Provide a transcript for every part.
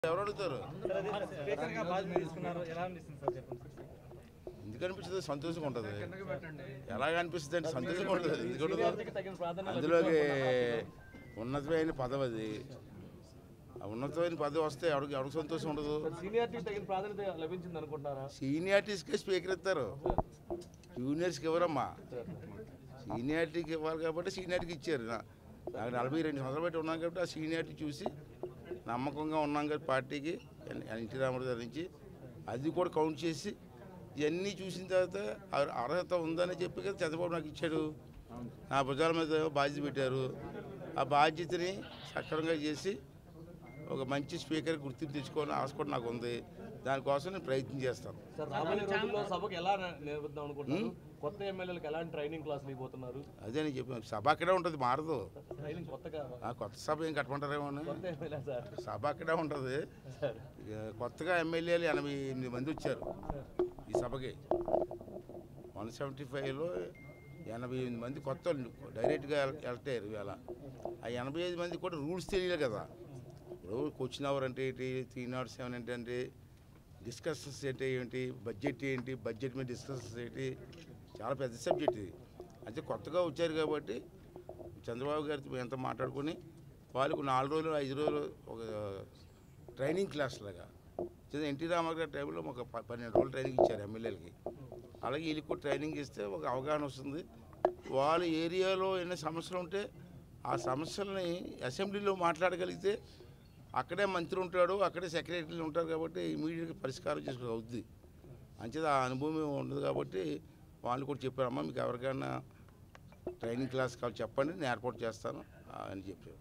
ఎవరు అడుగుతారు స్పీకర్గా బాధ్యత తీసుకున్నారు ఎలా అనిపిస్తుంది సార్ చెప్పండి సార్ ఎందుకు అనిపిస్తుంది సంతోషంగా ఉంటుంది ఎలాగ అనిపిస్తుంది అంటే సంతోషంగా ఉంటుంది ఎందుకంటే సీనియారిటీకి తగిన ప్రాధాన్యత అందులోకి ఉన్నతమైన పదవి అది ఆ ఉన్నతమైన పదవి వస్తే ఎవరికి ఎవరికి సంతోషం ఉండదు సీనియారిటీకి తగిన ప్రాధాన్యత లభించింది అనుకుంటున్నారా సీనియారిటీస్కే స్పీకర్ ఇస్తారు జూనియర్స్కి ఇవ్వరమ్మా సీనియారిటీకి ఇవ్వాలి కాబట్టి సీనియారిటీకి ఇచ్చారు నా- నాకు నలభై రెండు సంవత్సరాలు బట్టి ఉన్నాం కాబట్టి ఆ సీనియారిటీ చూసి నమ్మకంగా ఉన్నాం కాబట్టి పార్టీకి ఎన్- ఎన్టీ రామారావు గారి నుంచి అది కూడా కౌంట్ చేసి ఇవన్నీ చూసిన తర్వాత అర్- అర్హత ఉందని చెప్పి కదా చంద్రబాబు నాకు ఇచ్చాడు నా భుజాల మీద బాధ్యత పెట్టారు ఆ బాధ్యతని సక్రమంగా చేసి ఒక మంచి స్పీకర్ గుర్తింపు తెచ్చుకోవాలని ఆశ కూడా నాకు ఉంది దానికోసం నేను ప్రయత్నం చేస్తాను సార్ రాబోయే రోజుల్లో సభకు ఎలా నిర్వహిద్దాం అనుకుంటున్నారు కొత్త ఎమ్మెల్యేలకు ఎలాంటి ట్రైనింగ్ క్లాసులు ఇవ్వబోతున్నారు అదే నేను చెప్పాను సభ అక్కడే ఉంటుంది మారదు ట్రైనింగ్ కొత్తగా ఆ కొత్త సభ ఏం కట్టమంటారేమో అని. కొత్త ఎమ్మెల్యే సార్ సభ అక్కడే ఉంటుంది సార్ ఇక కొత్తగా ఎమ్మెల్యేలు ఎనభై ఎనిమిది మంది వచ్చారు ఈ సభకి వన్ సెవెంటీ ఫైవ్లో ఎనభై ఎనిమిది మంది కొత్త వాళ్ళు డైరెక్ట్గా ఎలక్ట్ అయ్యారు ఇవాళ ఆ ఎనభై ఐదు మంది కూడా రూల్స్ తెలియలే కదా ఇప్పుడు క్వశ్చన్ అవర్ అంటే ఏంటి త్రీ నాట్ సెవెన్ అంటే ఏంటి డిస్కషన్స్ అంటే ఏంటి బడ్జెట్ ఏంటి బడ్జెట్ మీద డిస్కషన్స్ ఏంటి చాలా పెద్ద సబ్జెక్ట్ ఇది అంటే కొత్తగా వచ్చారు కాబట్టి చంద్రబాబు గారితో ఎంత మాట్లాడుకొని వాళ్ళకు నాలుగు రోజులు ఐదు రోజులు ఒక ట్రైనింగ్ క్లాస్ లాగా చిన్న ఎన్టీ రామారావు గారి టైంలో ఒక ప- పన్నెండు రోజులు ట్రైనింగ్ ఇచ్చారు ఎమ్మెల్యేలకి అలాగే వీళ్ళకి కూడా ట్రైనింగ్ ఇస్తే ఒక అవగాహన వస్తుంది వాళ్ళ ఏరియాలో ఎన్ని సమస్యలు ఉంటే ఆ సమస్యల్ని అసెంబ్లీలో మాట్లాడగలిగితే అక్కడే మంత్రి ఉంటాడు అక్కడే సెక్రటరీలు ఉంటారు కాబట్టి ఇమీడియట్గా పరిష్కారం చేసుకో అవుద్ది అంచేది ఆ అనుభవం ఉండదు కాబట్టి వాళ్ళు కూడా చెప్పారు అమ్మ మీకు ఎవరికైనా ట్రైనింగ్ క్లాస్ కావాలి చెప్పండి నేను ఏర్పాటు చేస్తాను ఆ, అని చెప్పారు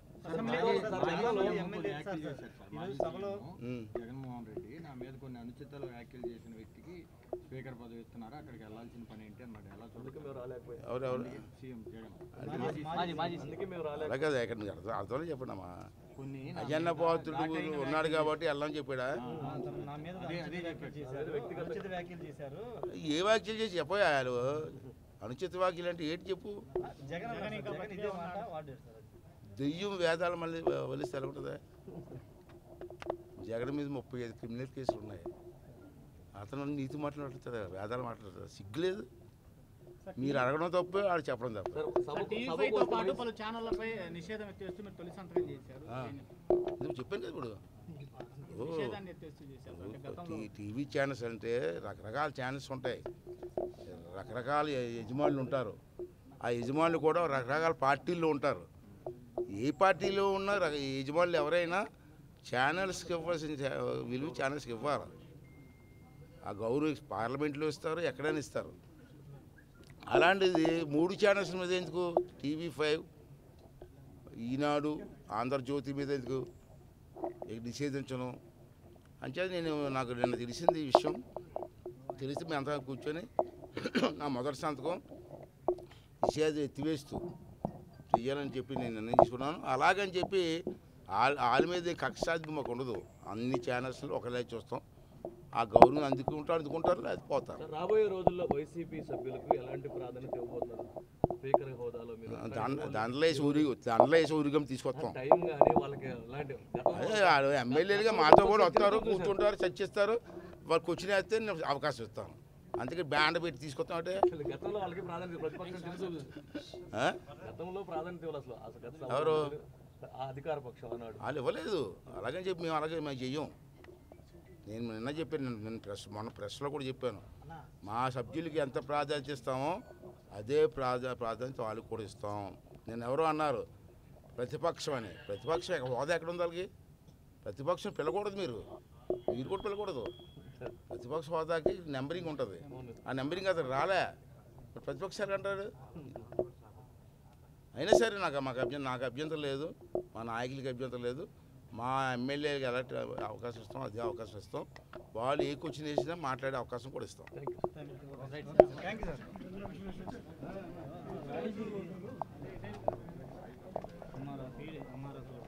ఉమ్. జగన్మోహన్ రెడ్డి నా మీద కొన్ని అనుచితాలు వ్యాఖ్యలు చేసిన వ్యక్తికి స్పీకర్ పదవి ఇస్తున్నారు అక్కడికి వెళ్ళాల్సిన పని ఏంటి అన్నాడు ఎలా అందుకే చూడదు మేము రాలేకపోయాం ఎవరెవరు సీఎం జగన్ అందుకే మేము రాలేకపోయాం అలాగే అది ఎక్కడ నీకు అర్థం అర్థంలో చెప్పండి అమ్మా కొన్ని నా అజన్న పాత్రుడు ఉన్నాడు కాబట్టి వెళ్ళని చెప్పాడా నా మీద అదే అదే చెప్పాడు చేశారు అనుచిత వ్యాఖ్యలు చేశారు ఏ వ్యాఖ్యలు చేసి చెప్పారు అనుచిత వ్యాఖ్యలు అంటే ఏంటి చెప్పు జగన్ జగన్ ఇంకా జగన్ ఇదే మాట వాడారు సార్ దెయ్యం వేదాలు మళ్ళీ వలిస్తే ఎలా ఉంటుందా జగన్ మీద ముప్పై ఐదు క్రిమినల్ కేసులు ఉన్నాయి అతను నీతి మాట్లాడుతుందా వేదాలు మాట్లాడుతుందా సిగ్గులేదు మీరు అడగడం తప్పే ఆడు చెప్పడం తప్ప సార్ సభకు టీవీతో సభకు పాటు పలు ఛానళ్లపై నిషేధం ఎత్తేస్తూ మీరు తొలి సంతకం చేశారు నువ్వు చెప్పాను కదా ఇప్పుడు ఓ, నిషేధాన్ని ఎత్తేస్తూ చేశారు అంటే గతంలో టీ- టీవీ ఛానల్స్ అంటే రకరకాల ఛానల్స్ ఉంటాయి రకరకాల య- యజమానులు ఉంటారు ఆ యజమానులు కూడా రకరకాల పార్టీల్లో ఉంటారు ఏ పార్టీలో ఉన్న రక- యజమానులు ఎవరైనా ఛానల్స్కి ఇవ్వాల్సిన చా- విలువ ఛానల్స్కి ఇవ్వాలి ఆ గౌరవం పార్లమెంట్లో ఇస్తారు ఎక్కడైనా ఇస్తారు అలాంటిది మూడు ఛానల్స్ మీద ఎందుకు టీవీ ఫైవ్ ఈనాడు ఆంధ్రజ్యోతి మీద ఎందుకు ఇక నిషేధించను అంచేది నేను నాకు నిన్న తెలిసింది ఈ విషయం తెలిసి మేము అంతా కూర్చొని నా మొదటి సంతకం నిషేధం ఎత్తివేస్తూ చెయ్యాలని చెప్పి నేను నిర్ణయం తీసుకున్నాను అలాగని చెప్పి వాళ్ళ వాళ్ళ మీద కక్ష సాధ్యం మాకు ఉండదు అన్ని ఛానల్స్లో ఒకలే చూస్తాం ఆ గౌరవం అందుకుంటారు అందుకుంటారు లేదా పోతారు సార్ రాబోయే రోజుల్లో వైసీపీ సభ్యులకు ఎలాంటి ప్రాధాన్యత ఇవ్వబోతున్నారు స్పీకర్ హోదాలో మీరు దాంట్లో దాంట్లో వేసి ఊరి దాంట్లో వేసి ఊరిగం తీసుకొస్తాం టైం కానీ వాళ్ళకి ఎలాంటి గతంలో అదే వాళ్ళు ఎమ్మెల్యేలుగా మాతో కూడా వస్తారు కూర్చుంటారు చర్చిస్తారు వాళ్ళు కూర్చుని వేస్తే నేను అవకాశం ఇస్తాను అందుకే బ్యాండ్ పెట్టి తీసుకొస్తాం అంటే అసలు గతంలో వాళ్ళకి ప్రాధాన్యత ప్రతిపక్షం తెలుసు ఆ? గతంలో ప్రాధాన్యత ఇవ్వాలి అసలు అసలు గత సభలో ఎవరు? ఆ అధికార పక్షం అన్నాడు వాళ్ళు ఇవ్వలేదు అలాగని చెప్పి మేము అలాగే మేము చెయ్యం నేను నిన్న చెప్పాను నేను నేను ప్రెస్ మొన్న ప్రెస్లో కూడా చెప్పాను మా సభ్యులకి ఎంత ప్రాధాన్యత ఇస్తామో అదే ప్రాధా ప్రాధాన్యత వాళ్ళకి కూడా ఇస్తాం నేను ఎవరో అన్నారు ప్రతిపక్షం అని ప్రతిపక్షం ఎక్కడ- హోదా ఎక్కడ ఉంది వాళ్ళకి ప్రతిపక్షం పిలకూడదు మీరు మీరు కూడా పిలకూడదు ప్రతిపక్ష హోదాకి నెంబరింగ్ ఉంటుంది ఆ నెంబరింగ్ అతను రాలే మరి ప్రతిపక్షాలు అంటాడు అయినా సరే నాకు మాకు అభ్యంతరం నాకు అభ్యంతరం లేదు మా నాయకులకి అభ్యంతరం లేదు మా ఎమ్మెల్యేకి ఎలాంటి అవకాశం ఇస్తాం అదే అవకాశం ఇస్తాం వాళ్ళు ఏ క్వశ్చన్ వేసినా మాట్లాడే అవకాశం కూడా ఇస్తాం థ్యాంక్ యూ సార్ అమ్మారా అమ్మారా